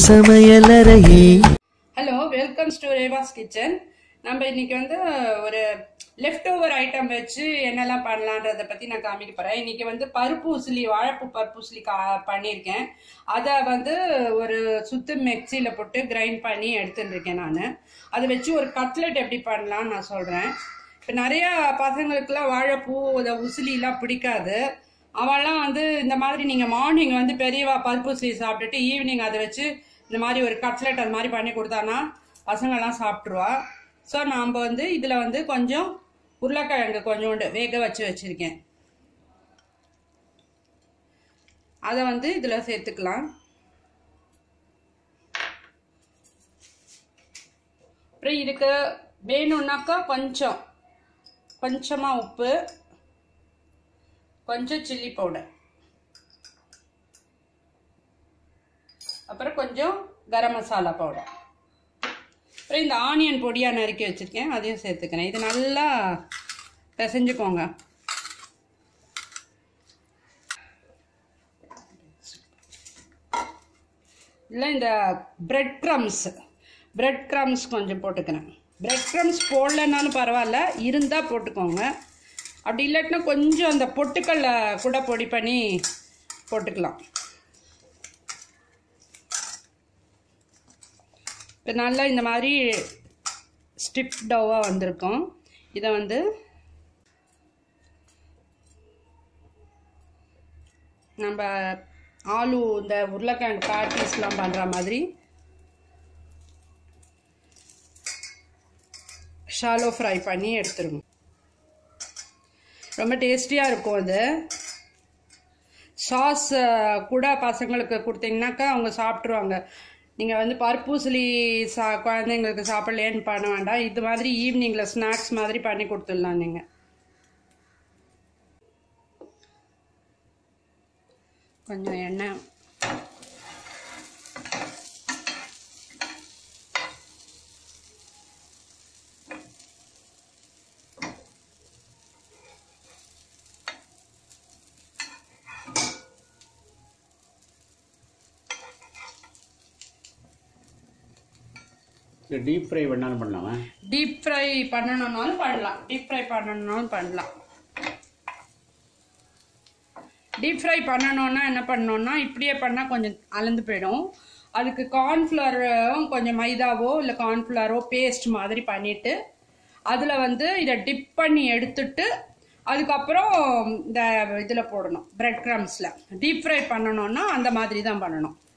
சமையலறையே hello welcome to Reva's kitchen நம்ம இன்னைக்கு வந்து ஒரு லெஃப்ட் ஓவர் ஐட்டம் வச்சு என்னெல்லாம் பண்ணலான்றத பற்றி நான் காமிக்க போகிறேன் இன்னைக்கு வந்து பருப்பு உசிலி வாழைப்பூ பருப்பு உசிலி கா பண்ணியிருக்கேன் அதை வந்து ஒரு சுத்து மிக்சியில் போட்டு கிரைண்ட் பண்ணி எடுத்துட்டு இருக்கேன் நான் அதை வச்சு ஒரு கட்லெட் எப்படி பண்ணலாம்னு நான் சொல்கிறேன் இப்போ நிறையா பசங்களுக்குலாம் வாழைப்பூ இந்த உசிலிலாம் பிடிக்காது அவெல்லாம் வந்து இந்த மாதிரி நீங்கள் மார்னிங் வந்து பெரியவா பருப்பு உசிலி சாப்பிட்டுட்டு ஈவினிங் அதை வச்சு இந்த மாதிரி ஒரு கட்லெட் அது மாதிரி பண்ணி கொடுத்தானா பசங்கள்லாம் சாப்பிட்ருவா ஸோ நாம் வந்து இதில் வந்து கொஞ்சம் உருளைக்கிழங்கு கொஞ்சோண்டு வேக வச்சு வச்சுருக்கேன் அதை வந்து இதில் சேர்த்துக்கலாம் அப்புறம் இதுக்கு வேணும்னாக்கா கொஞ்சம் கொஞ்சமாக உப்பு கொஞ்சம் சில்லி பவுடர் அப்புறம் கொஞ்சம் கரம் மசாலா பவுடர் அப்புறம் இந்த ஆனியன் பொடியாக நறுக்கி வச்சுருக்கேன் அதையும் சேர்த்துக்கிறேன் இது நல்லா பிசைஞ்சுக்கோங்க இல்லை இந்த பிரெட் க்ரம்ஸ் பிரெட் க்ரம்ஸ் கொஞ்சம் போட்டுக்கிறேன் பிரெட் க்ரம்ஸ் போடலனாலும் பரவாயில்ல இருந்தால் போட்டுக்கோங்க அப்படி இல்லாட்டினா கொஞ்சம் அந்த பொட்டுக்கல்ல கூட பொடி பண்ணி போட்டுக்கலாம் இப்போ நல்லா இந்த மாதிரி ஸ்டிப் டவ்வாக வந்திருக்கும் இதை வந்து நம்ம ஆலு இந்த உருளைக்கிழங்கு பேட்டிஸ்லாம் பண்ணுற மாதிரி ஷாலோ ஃப்ரை பண்ணி எடுத்துருங்க ரொம்ப டேஸ்டியாக இருக்கும் அது சாஸ் கூட பசங்களுக்கு கொடுத்தீங்கன்னாக்கா அவங்க சாப்பிட்ருவாங்க நீங்கள் வந்து பருப்பூசலி சா குழந்தைங்களுக்கு சாப்பிட்லேன்னு பண்ண வேண்டாம் இது மாதிரி ஈவினிங்கில் ஸ்நாக்ஸ் மாதிரி பண்ணி கொடுத்துடலாம் நீங்கள் கொஞ்சம் எண்ணெய் இல்லை டீப் ஃப்ரை பண்ணாலும் பண்ணலாமா டீப் ஃப்ரை பண்ணணும்னாலும் பண்ணலாம் டீப் ஃப்ரை பண்ணணும்னாலும் பண்ணலாம் டீப் ஃப்ரை பண்ணணும்னா என்ன பண்ணணும்னா இப்படியே பண்ணால் கொஞ்சம் அலந்து போயிடும் அதுக்கு கார்ன்ஃப்ளவரும் கொஞ்சம் மைதாவோ இல்லை கார்ன்ஃப்ளவரோ பேஸ்ட் மாதிரி பண்ணிவிட்டு அதில் வந்து இதை டிப் பண்ணி எடுத்துட்டு அதுக்கப்புறம் இந்த இதில் போடணும் பிரெட் க்ரம்ஸில் டீப் ஃப்ரை பண்ணணும்னா அந்த மாதிரி தான் பண்ணணும்